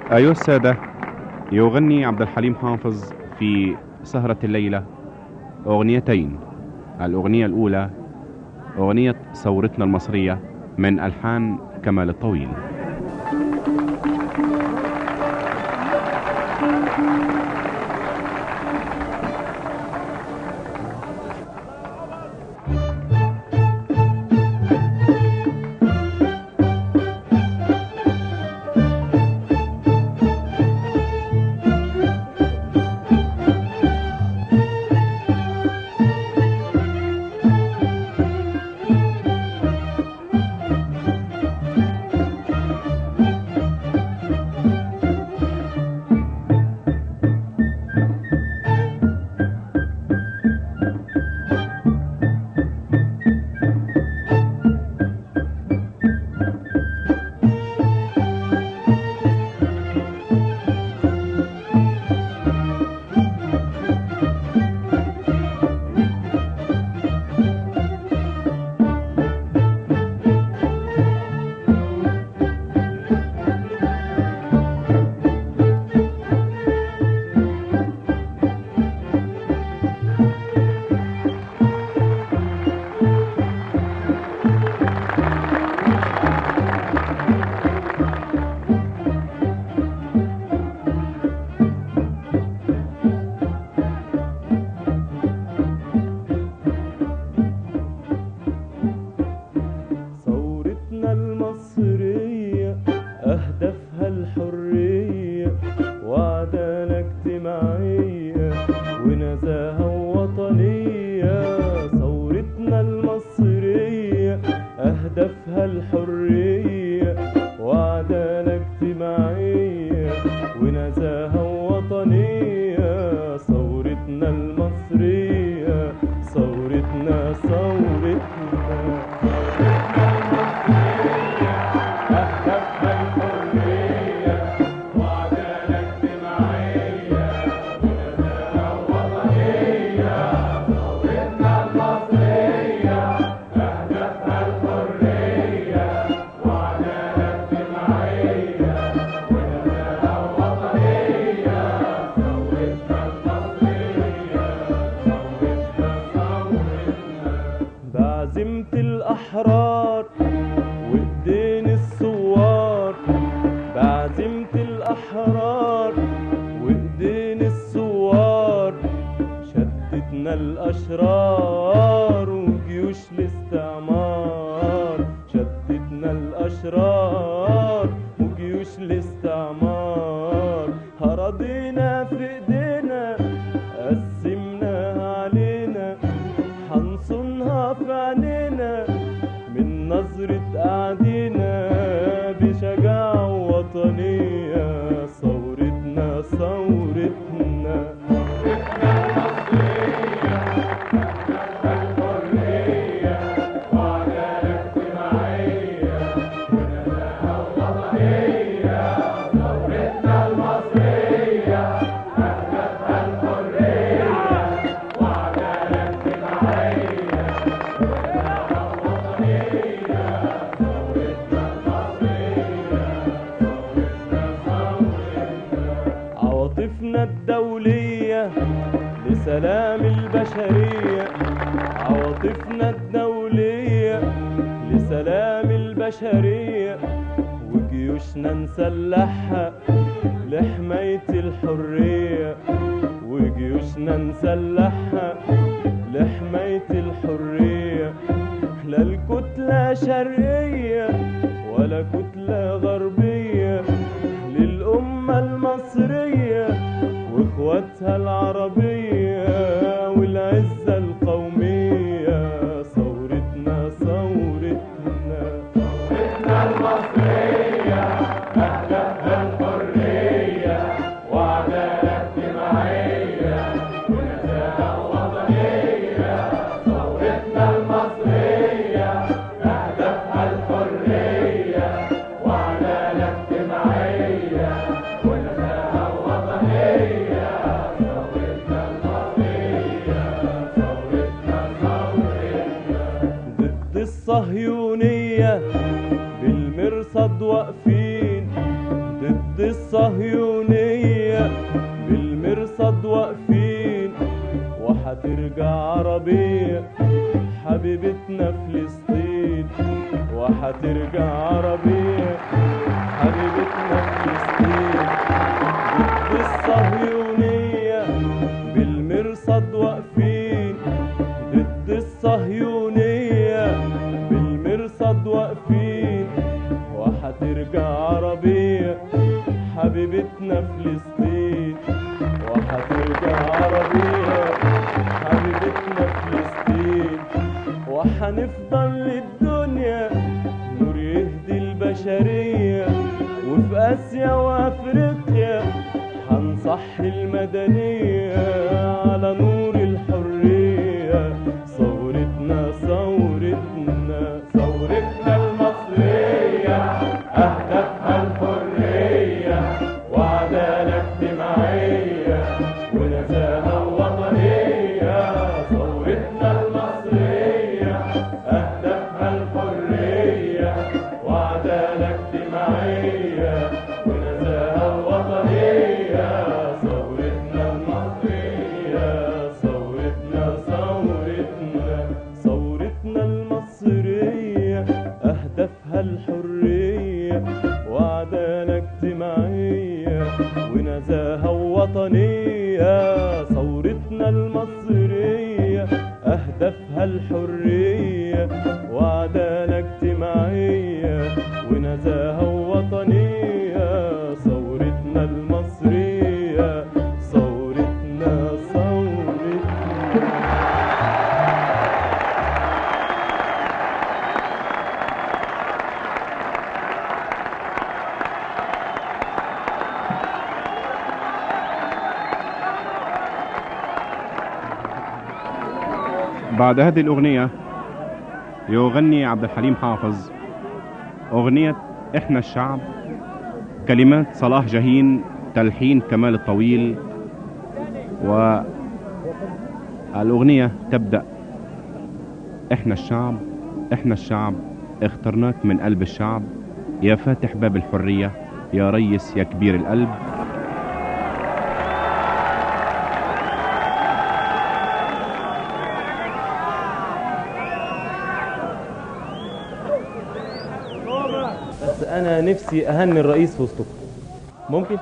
أيها السادة يغني عبد الحليم حافظ في سهرة الليلة أغنيتين الأغنية الأولى أغنية ثورتنا المصرية من ألحان كمال الطويل ثورتنا المصرية أهدافها الحرية وعدالة اجتماعية ونزاهة وطنية ثورتنا المصرية أهدافها الحرية وعدالة اجتماعية ونزاهة وطنية ثورتنا المصرية ثورتنا ثورتنا بعزيمة الأحرار وإيدين الثوار بعزيمة الأحرار وإيدين الثوار شدتنا الأشرار وجيوش الاستعمار شدتنا الأشرار وجيوش الاستعمار أراضينا في إيدينا قسمناها علينا حنصونها في عينينا من نظرة قعدنا بشجاعة وطنية ثورتنا ثورتنا عواطفنا الدولية لسلام البشرية عواطفنا الدولية لسلام البشرية وجيوشنا نسلحها لحماية الحرية وجيوشنا نسلحها لحماية الحرية لا الكتلة شرقية ولا كتلة غربية للأمة المصرية وإخواتها العربية والعزة القومية ثورتنا ثورتنا ضد الصهيونية بالمرصد واقفين ضد ضد الصهيونية بالمرصد واقفين وحترجع عربية حبيبتنا فلسطين وحترجع عربية حبيبتنا فلسطين ضد الصهيونية بالمرصد واقفين ضد الصهيونية بالمرصد واقفين وحترجع عربية حبيبتنا فلسطين وحترجع عربية حبيبتنا فلسطين وحنفضل للدنيا نور يهدي البشرية وفي آسيا وأفريقيا هنصحي المدنية على نور الحرية ثورتنا ثورتنا ثورتنا المصرية أهدافها الحرية وعدالة اجتماعية ونزاهة وطنية ثورتنا المصرية أهدافها الحرية وعدالة اجتماعية ونزاهة وطنية ثورتنا المصرية ثورتنا ثورتنا ثورتنا المصرية أهدافها الحرية وعدالة اجتماعية ونزاهة وطنية ثورتنا المصرية أهدافها الحرية وعدالة اجتماعية ونزاهة وطنية ثورتنا المصرية ثورتنا ثورتنا بعد هذه الأغنية يغني عبد الحليم حافظ أغنية إحنا الشعب كلمات صلاح جاهين تلحين كمال الطويل والأغنية تبدأ إحنا الشعب إحنا الشعب اخترناك من قلب الشعب يا فاتح باب الحرية يا ريس يا كبير القلب بس انا نفسي اهني الرئيس في وسطكم ممكن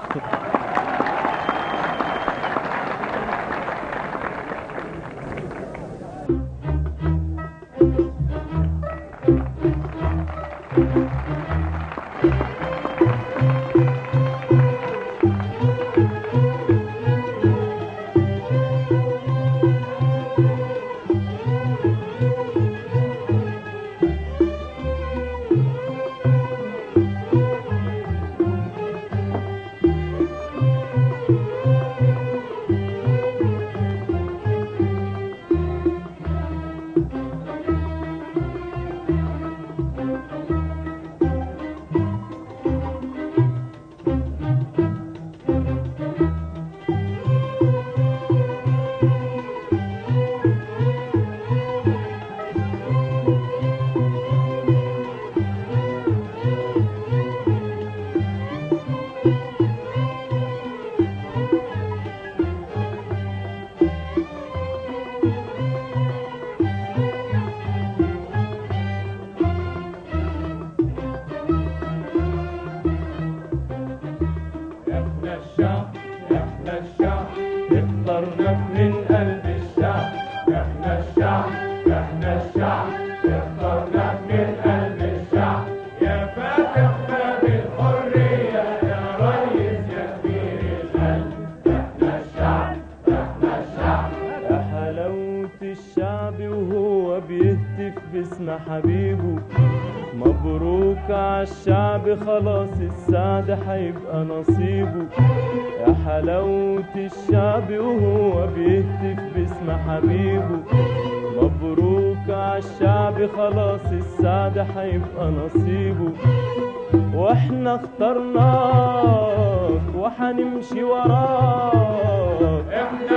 احنا الشعب احنا الشعب اخترناك من قلب الشعب احنا الشعب احنا الشعب اخترناك من قلب الشعب يا فاتح باب الحرية يا ريس يا كبير القلب احنا الشعب احنا الشعب يا حلاوة الشعب وهو بيهتف باسم حبيبه مبروك عالشعب خلاص السعد هيبقى نصيبه يا حلاوة الشعب وهو بيهتف باسم حبيبه مبروك عالشعب خلاص السعد هيبقى نصيبه واحنا اخترناك وحنمشي وراك احنا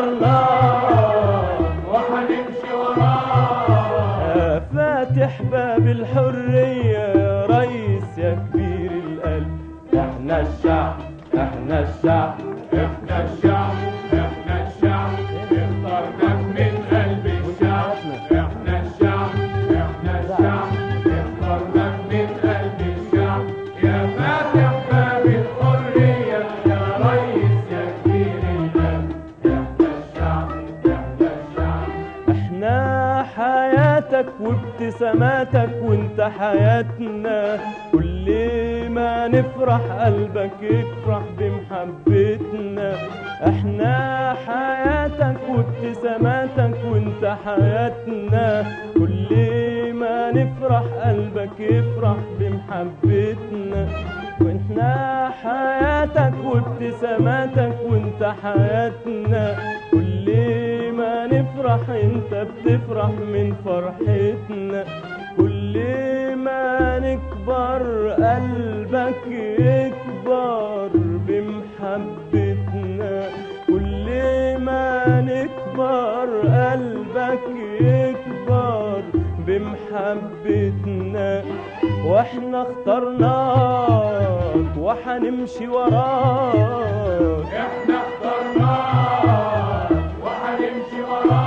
اخترناك وحنمشي وراك يا فاتح باب الحرية يا ريس يا كبير القلب احنا الشعب الشعب احنا الشعب احنا الشعب احنا الشعب اخترناك من قلب الشعب احنا الشعب احنا الشعب اخترناك من قلب الشعب يا فاتح باب الحرية يا ريس يا كبير القلب احنا الشعب احنا الشعب احنا حياتك وابتساماتك وانت حياتنا كل ما نفرح قلبك يفرح بمحبتنا احنا حياتك وابتساماتك وانت حياتنا كل ما نفرح قلبك يفرح بمحبتنا واحنا حياتك وابتساماتك وانت حياتنا كل ما نفرح انت بتفرح من فرحتنا كل ما نكبر قلبك يكبر بمحبتنا كل ما نكبر قلبك يكبر بمحبتنا واحنا اخترناك وحنمشي وراك احنا اخترناك وهنمشي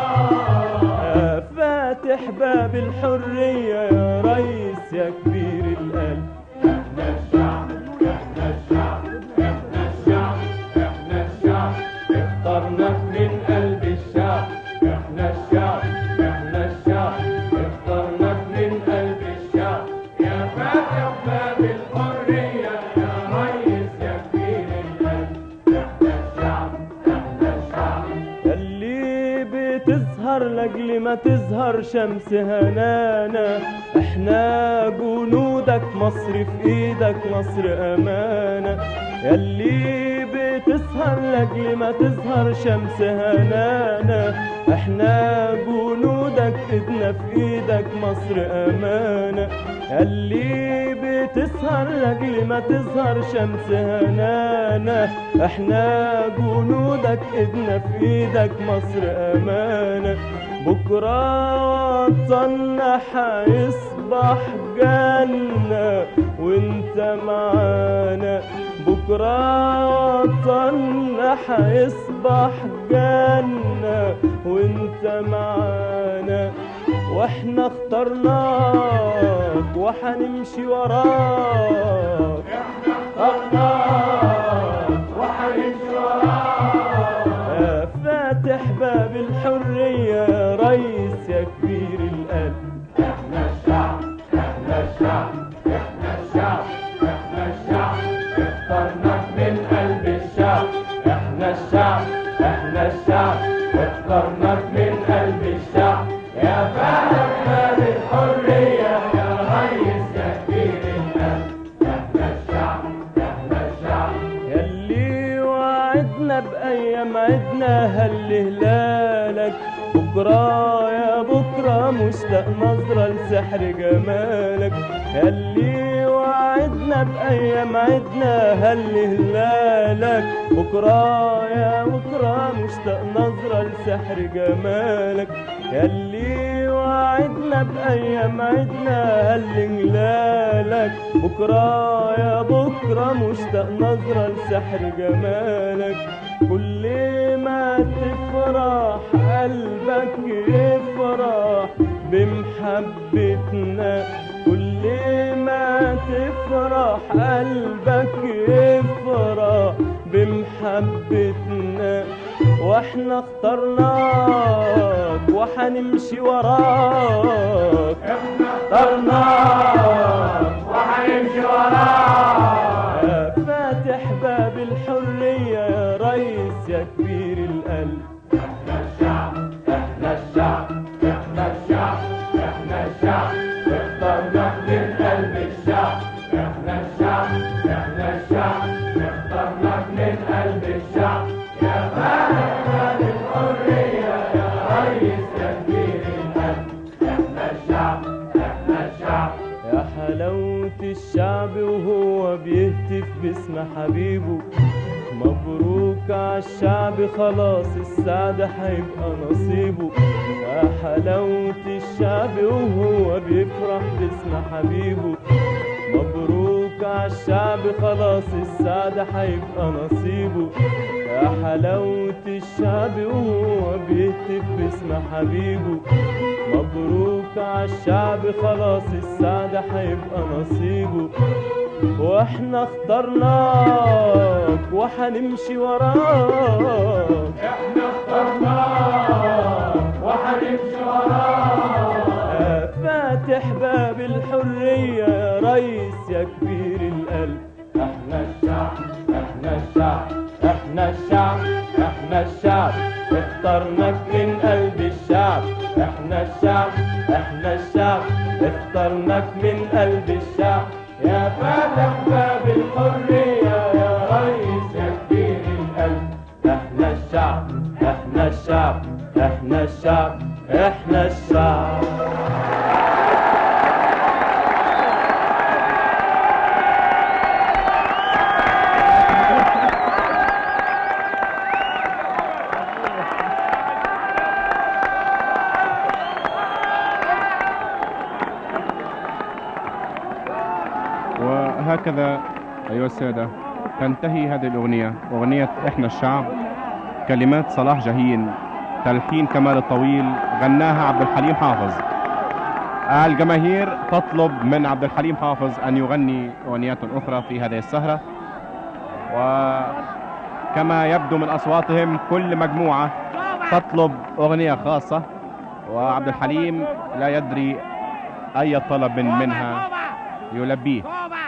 وراك فاتح باب الحرية يا ريس يا كبير القلب احنا الشعب احنا الشعب احنا الشعب احنا الشعب اخترناك من قلب الشعب احنا الشعب احنا الشعب اخترناك من قلب الشعب يا فاتح باب الحرية يا ريس يا كبير القلب احنا الشعب احنا الشعب اللي بتظهر لاجل ما تظهر شمس هنانا احنا جنودك مصر في ايدك مصر امانة ياللي بتسهر لاجل ما تظهر شمس هنانا احنا جنودك ايدنا في ايدك مصر امانة ياللي بتسهر لاجل ما تظهر شمس هنانا احنا جنودك ايدنا في ايدك مصر امانة بكرة وطننا حيصبح جنة وانت معانا بكرة وطننا حيصبح جنة وانت معانا واحنا اخترناك وحنمشي وراك احنا اخترناك وهنمشي وراك يا فاتح باب الحرية يا ريس يا كبير القلب احنا الشعب احنا الشعب احنا الشعب احنا الشعب اخترناك من قلب الشعب احنا الشعب احنا الشعب اخترناك من قلب الشعب يا فاتح باب الحرية يا ريس يا كبير القلب احنا الشعب احنا الشعب ياللي وعدنا بأيام عدنا هل هلالك بكرة يا بكرة مشتاق نظرة لسحر جمالك ياللي وعدنا بأيام عدنا هل هلالك بكرة يا بكرة مشتاق نظرة لسحر جمالك ياللي وعدنا بأيام عدنا هل هلالك بكرة يا بكرة مشتاق نظرة لسحر جمالك كل ما تفرح قلبك يفرح بمحبتنا كل ما تفرح قلبك يفرح بمحبتنا واحنا اخترناك وحنمشي وراك احنا اخترناك وهنمشي وراك يا فاتح باب الحرية يا ريس يا كبير القلب احنا الشعب احنا الشعب احنا الشعب احنا الشعب اخترناك من قلب الشعب احنا الشعب احنا الشعب اخترناك من قلب الشعب يا فاتح باب الحرية يا ريس يا كبير القلب احنا الشعب احنا الشعب يا حلاوة الشعب وهو بيهتف باسم حبيبه مبروك عالشعب خلاص السعد هيبقى نصيبه يا حلاوة الشعب وهو بيفرح باسم حبيبه مبروك عالشعب خلاص السعادة هيبقى نصيبه يا حلاوة الشعب وهو بيهتف باسم حبيبه مبروك عالشعب خلاص السعادة هيبقى نصيبه واحنا اخترناك وحنمشي وراك احنا اخترناك وحنمشي وراك يا فاتح باب الحرية يا ريس يا كبير القلب احنا الشعب احنا الشعب احنا الشعب احنا الشعب اخترناك من قلب الشعب احنا الشعب احنا الشعب اخترناك من قلب الشعب يا فاتح باب الحرية يا ريس يا كبير القلب احنا الشعب احنا الشعب احنا الشعب احنا الشعب وهكذا أيها السادة تنتهي هذه الأغنية أغنية إحنا الشعب كلمات صلاح جاهين تلحين كمال الطويل غناها عبد الحليم حافظ الجماهير تطلب من عبد الحليم حافظ أن يغني أغنيات أخرى في هذه السهرة وكما يبدو من أصواتهم كل مجموعة تطلب أغنية خاصة وعبد الحليم لا يدري أي طلب منها يلبيه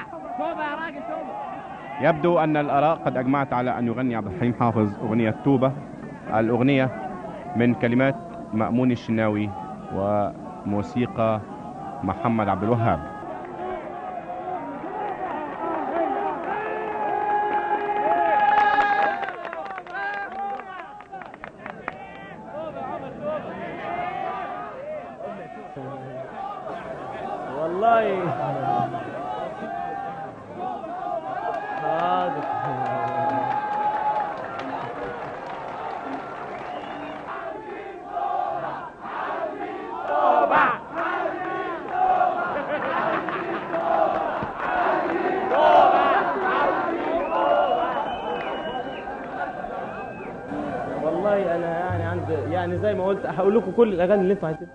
يبدو أن الآراء قد أجمعت على أن يغني عبد الحليم حافظ أغنية توبة الأغنية من كلمات مأمون الشناوي وموسيقى محمد عبد الوهاب والله حاضر والله انا يعني عند يعني زي ما قلت هقول لكم كل الاغاني اللي انتوا عايزينها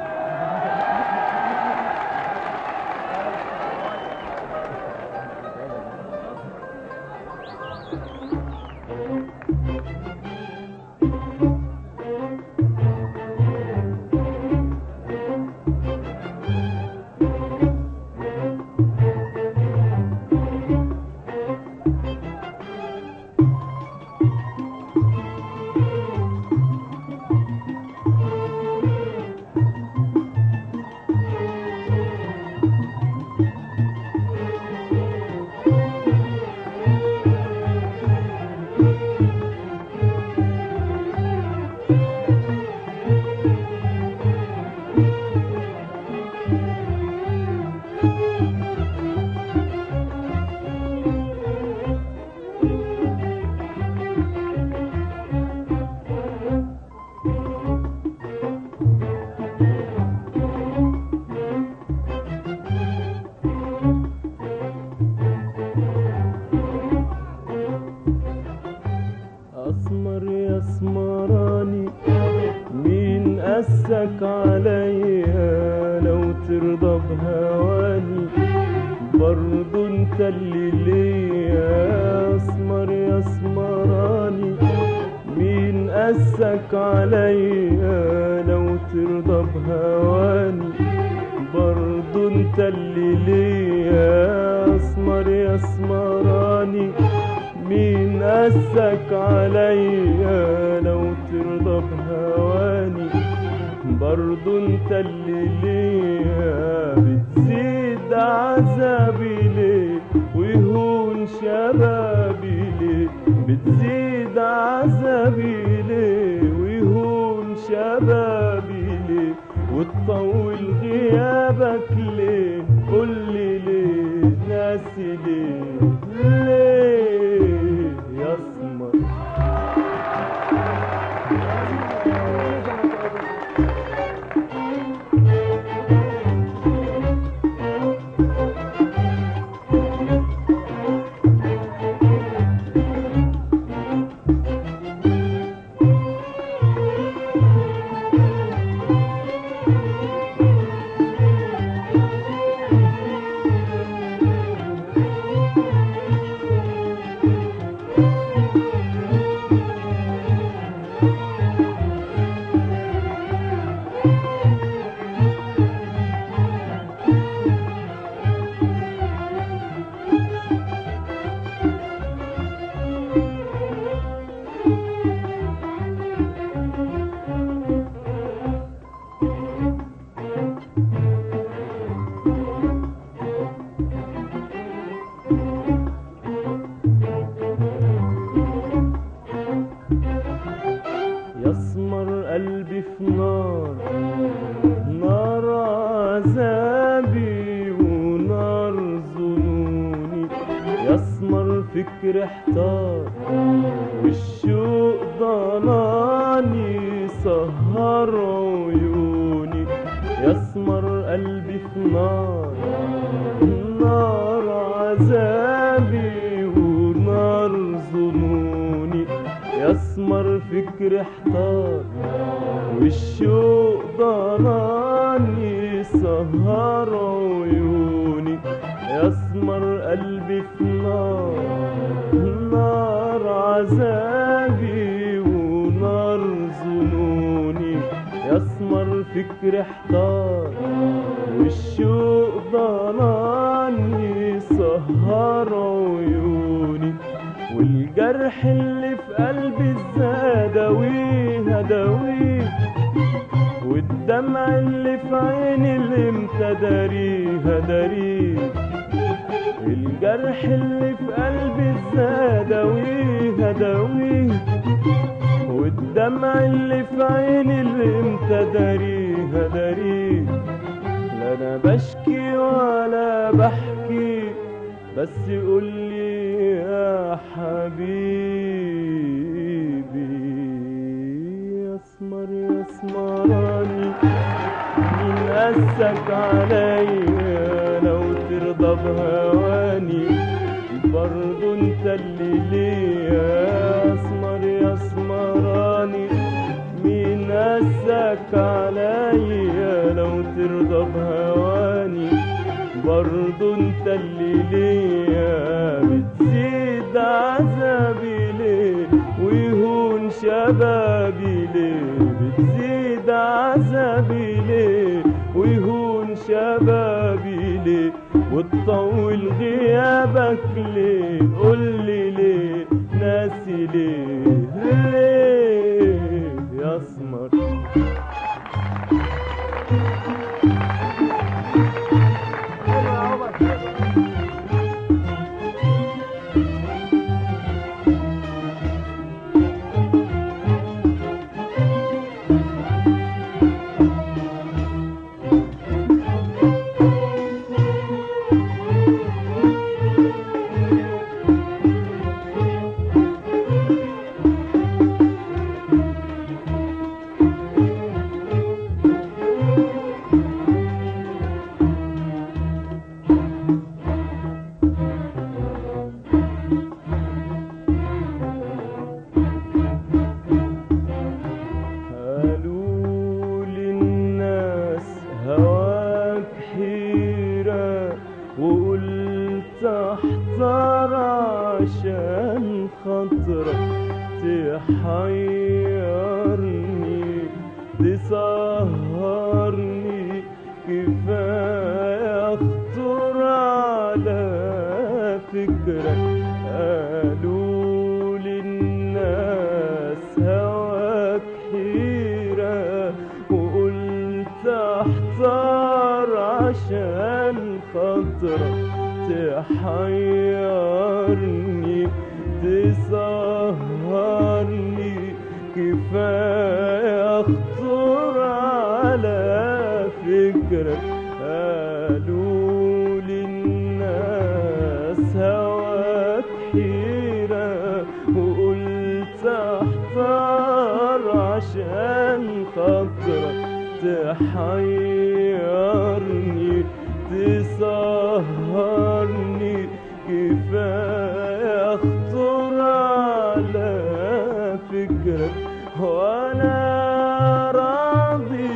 اسمر يا اسمراني مين قسك عليا لو ترضى بهواني برضو انت اللي ليا اسمر يا اسمراني مين قسك عليا لو ترضى بهواني برضو انت اللي ليا اسمر يا اسمراني مين قسك عليا لو ترضى بهواني برضو انت اللي ليا بتزيد عذابي ليه ويهون شبابي ليه بتزيد عذابي ليه ويهون شبابي ليه وتطول غيابك ليه قولي ليه ناسي ليه ليه يا اسمر فكر احتار والشوق ضناني سهر عيوني يسمر قلبي في نار نار عذابي ونار ظنوني يسمر فكر احتار والشوق ضناني سهر عيوني يسمر قلبي في نار نار عذابي ونار ظنوني يسمر فكر احتار والشوق ضناني سهر عيوني والجرح اللي في قلبي ازاي اداويه اداويه والدمع اللي في عيني اللي امتى داريه داريه الجرح اللي في قلبي ازاي اداويه اداويه والدمع اللي في عيني اللي امتى داريه داريه لا انا بشكي ولا بحكي بس قول لي يا حبيبي اسمر يا اسمراني مين قاسك عليا لو ترضى بهواني برضو انت اللي ليا اسمر يا اسمراني مين قاسك عليا لو ترضى بهواني برضو انت اللي ليا بتزيد عذابي ليه ويهون شبابي ليه بتزيد عذابي ليه ويهون شبابي ليه وتطول غيابك ليه قولي ليه ناسي ليه ليه يا اسمر قالوا للناس هواك حيرة وقلت احتار عشان خاطرك تحيرني تسهرني كفاية اخطر على فكرك قالوا للناس هواك حيرة وقلت احتار عشان خاطرك تحيرني تسهرني كفاية اخطر على فكرك قالوا للناس هواك حيرة وقلت احتار عشان خاطرك تحيرني تسهرني كفاية اخطر على فكرك وانا راضي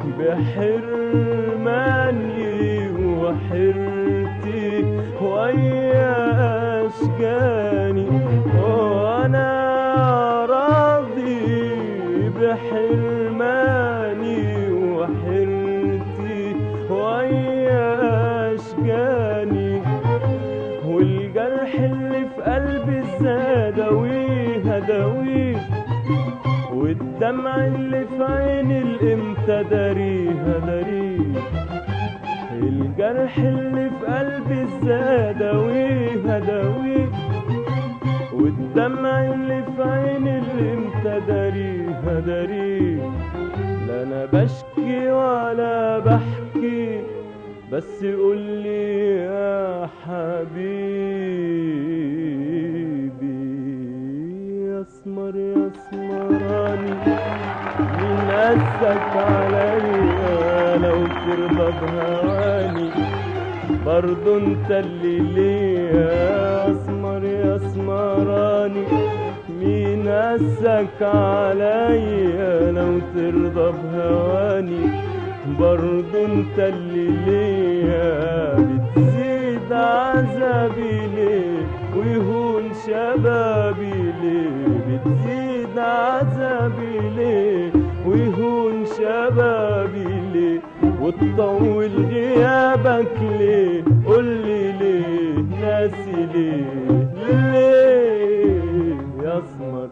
بحرماني وحرتي ويا اشجاني وانا راضي بحرماني وحرتي ويا اشجاني والجرح اللي في قلبي ازاي اداويه اداويه والدمع اللي في عيني الامتى داريه داريه الجرح اللي في قلبي ازاي اداويه اداويه والدمع اللي في عيني الامتى داريه داريه لا انا بشكي ولا بحكي بس قولي يا حبيبي اسمر يا اسمراني مين قاسك عليا لو ترضى بهواني برضو انت اللي ليا اسمر يا اسمراني مين قاسك عليا لو ترضى بهواني برضو انت اللي ليا بتزيد عذابي ليه ويهون شبابي ليه بتزيد عذابي ليه ويهون شبابي ليه وتطول غيابك ليه قولي ليه ناسي ليه ليه يا اسمر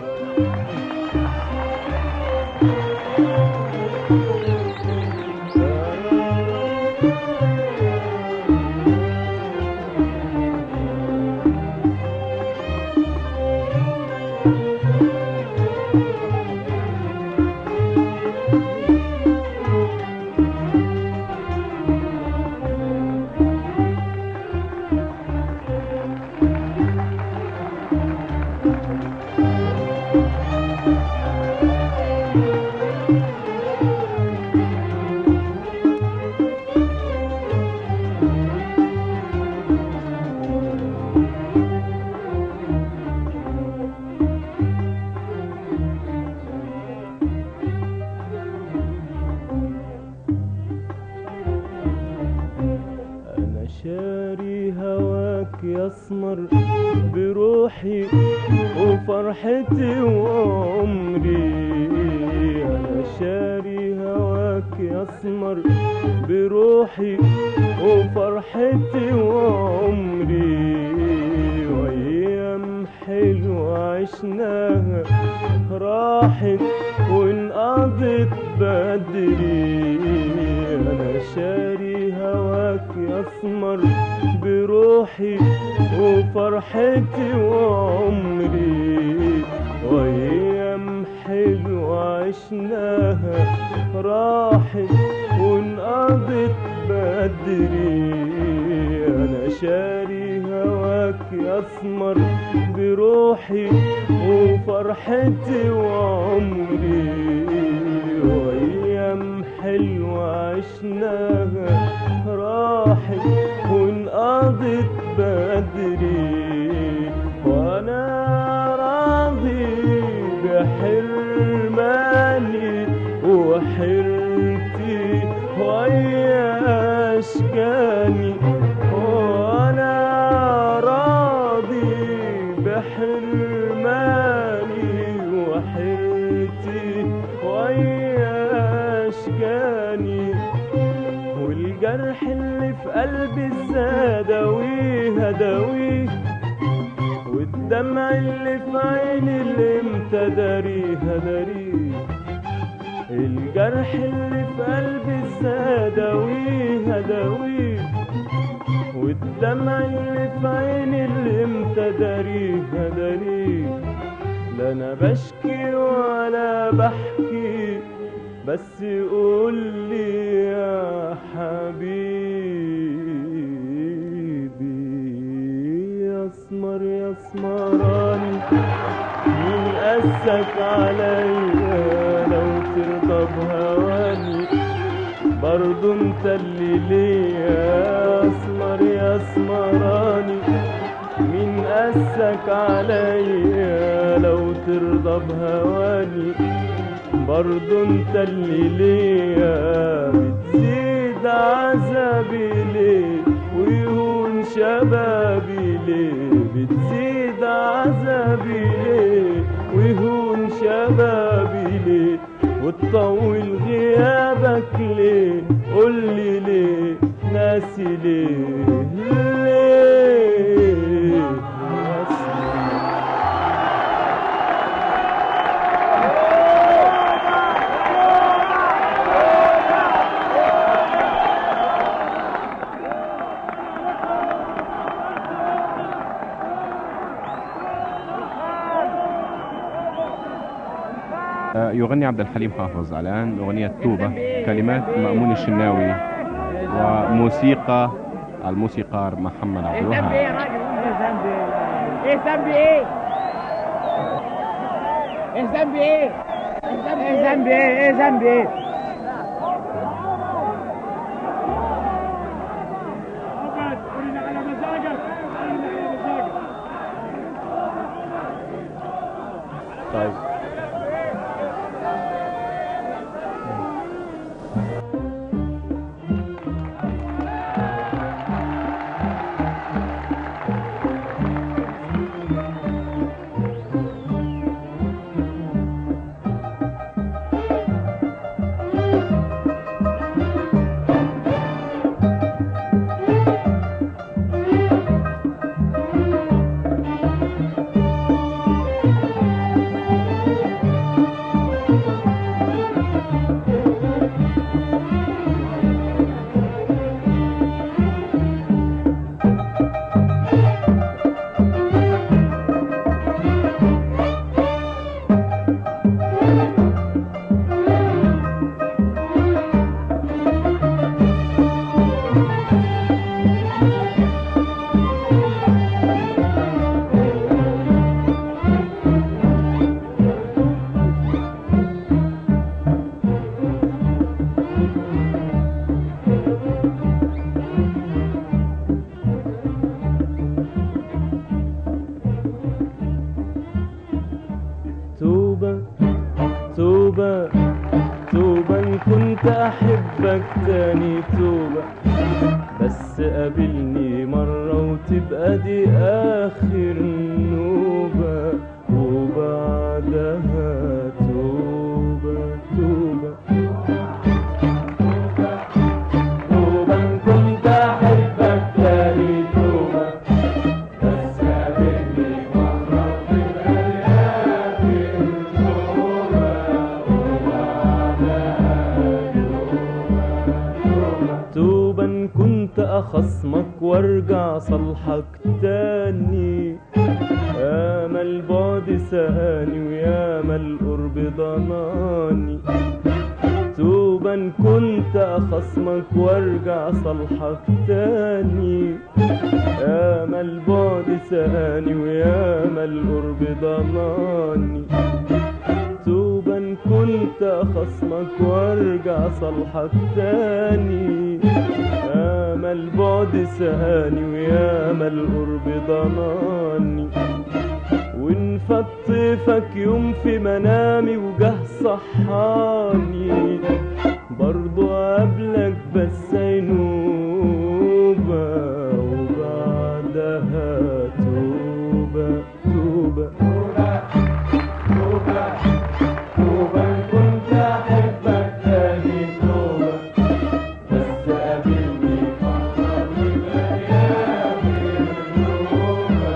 انا شاري هواك يا اسمر بروحي وفرحتي وعمري انا شاري هواك يا اسمر بروحي وفرحتي وعمري وايام حلوه عشناها راحت وانقضت بدري انا شاري هواك يا اسمر بروحي وفرحتي وعمري وايام حلوه عشناها راحت وانقضت بدري انا شاري هواك يا اسمر بروحي وفرحتي وعمري وايام حلوه عشناها راحت وانقضت بدري وانا راضي بحرماني وحرتي ويا اشكاني وانا راضي بحرماني وحرتي ويا اشكاني والجرح اللي في قلبي ازاي اداويه اداويه والدمع اللي في عيني اللي امتى داريه داريه الجرح اللي في قلبي ازاي اداويه اداويه والدمع اللي في عيني اللي امتى داريه داريه لا انا بشكي ولا بحكي بس قول لي يا حبيبي يا اسمر يا اسمراني مين قاسك عليا لو ترضى بهواني برضو انت اللي ليا اسمر يا اسمراني مين قاسك عليا لو ترضى بهواني برضو انت اللي ليا بتزيد عذابي ليه ويهون شبابي ليه بتزيد عذابي ليه ويهون شبابي ليه وتطول غيابك ليه قولي ليه ناسي ليه ليه ناسي آه، يغني عبد الحليم حافظ الآن أغنية توبة كلمات مأمون الشناوي وموسيقى الموسيقار محمد عبد ايه ذنبي ايه الوهاب يا راجل ايه ذنبي ايه ذنبي ايه ذنبي ايه؟ ايه ذنبي ايه؟ ايه ذنبي ايه؟ طيب توبة توبة توبة إن كنت أحبك تاني توبة بس قابلني مرة وتبقى دي آخر نوبة وبعدها توبة توبة توبة إن كنت أحبك تاني توبة بس قابلني مرة وتبقى دي آخر توبة توبة إن كنت أخصمك وارجع صالحك تاني ياما البعد سهاني وياما القرب ضناني توبة إن كنت أخصمك وارجع صالحك تاني ياما البعد سهاني وياما القرب ضناني توبة إن كنت أخصمك وارجع صالحك تاني ياما البعد سهاني وياما القرب ضناني وإن فات طيفك يوم في منامي وجه صحاني برضو قبلك بس عينوبة وبعدها توبة توبة توبة توبة إن كنت أحبك تاني توبة بس قابلني مرة ويبقى آخر توبة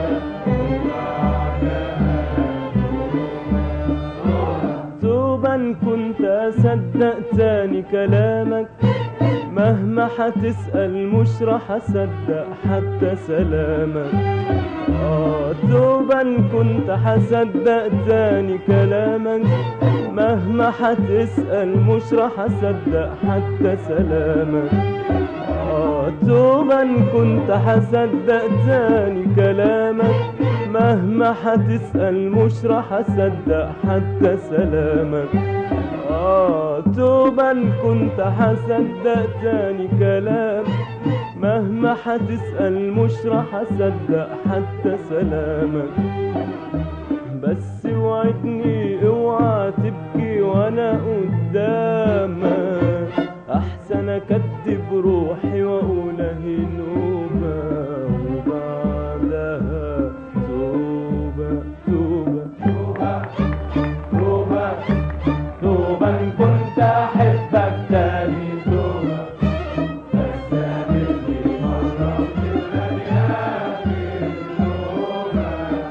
توبة إن كنت أصدق تاني كلامك مهما حتسأل مش راح أصدق حتى سلامك آه توبة إن كنت حصدق تاني كلامك مهما حتسأل مش راح أصدق حتى سلامك آه توبة إن كنت حصدق تاني كلامك مهما حتسأل مش راح أصدق حتى سلامك آه توبة إن كنت حصدق تاني كلام مهما حتسأل مش راح أصدق حتى سلامك بس وعدني اوعى تبكي وانا قدامك احسن اكدب روحي واقول اهي نوبة وبعدها توبة توبة توبة توبة إن كنت أحبك تاني توبة بس قابلني مرة وتبقى لي آخر توبة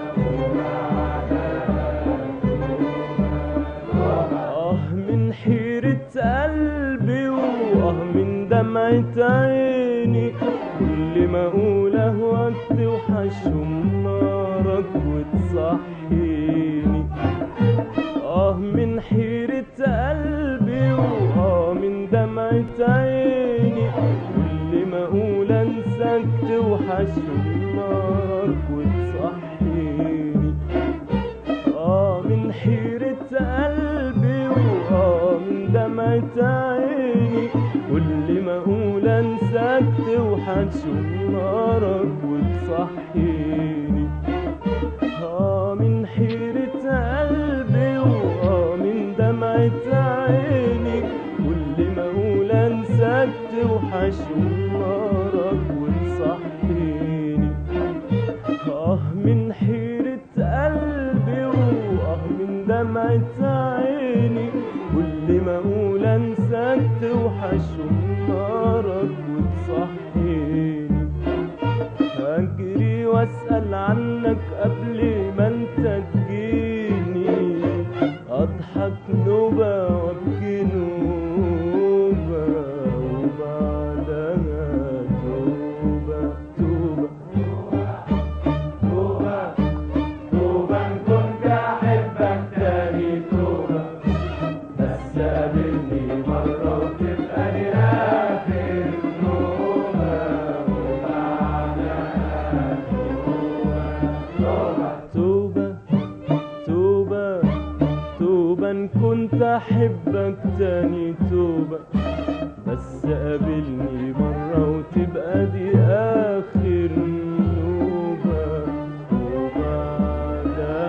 آه من حيرة قلبي وآه من دمعة عيني كل ما أقول أهواك توحشهم نارك وتصحيني آه من حيرة قلبي وآه من دمعة عيني كل ما أقول أنساك توحشهم نارك وتصحيني آه من حيرة وحشم نارك وتصحيني اه من حيرة قلبي واه من دمعة عيني كل ما اقول انساك توحشم نارك وتصحيني اه من حيرة قلبي واه من دمعة عيني كل ما اقول انساك توحشم نارك وتصحيني اجري واسأل عنك قبل ما انت تجيني اضحك نوبة وابكي نوبة وبعدها توبة توبة توبة توبة إن كنت أحبك تاني توبة بس قابلني مرة وتبقى لي آخر توبة وبعدها توبة توبة توبة توبة إن كنت أحبك تاني توبة بس قابلني مرة وتبقى دي آخر نوبة وبعدها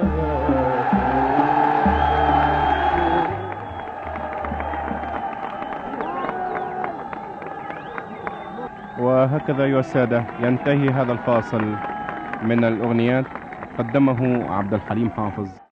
وهكذا أيها السادة ينتهي هذا الفاصل من الأغنيات قدمه عبد الحليم حافظ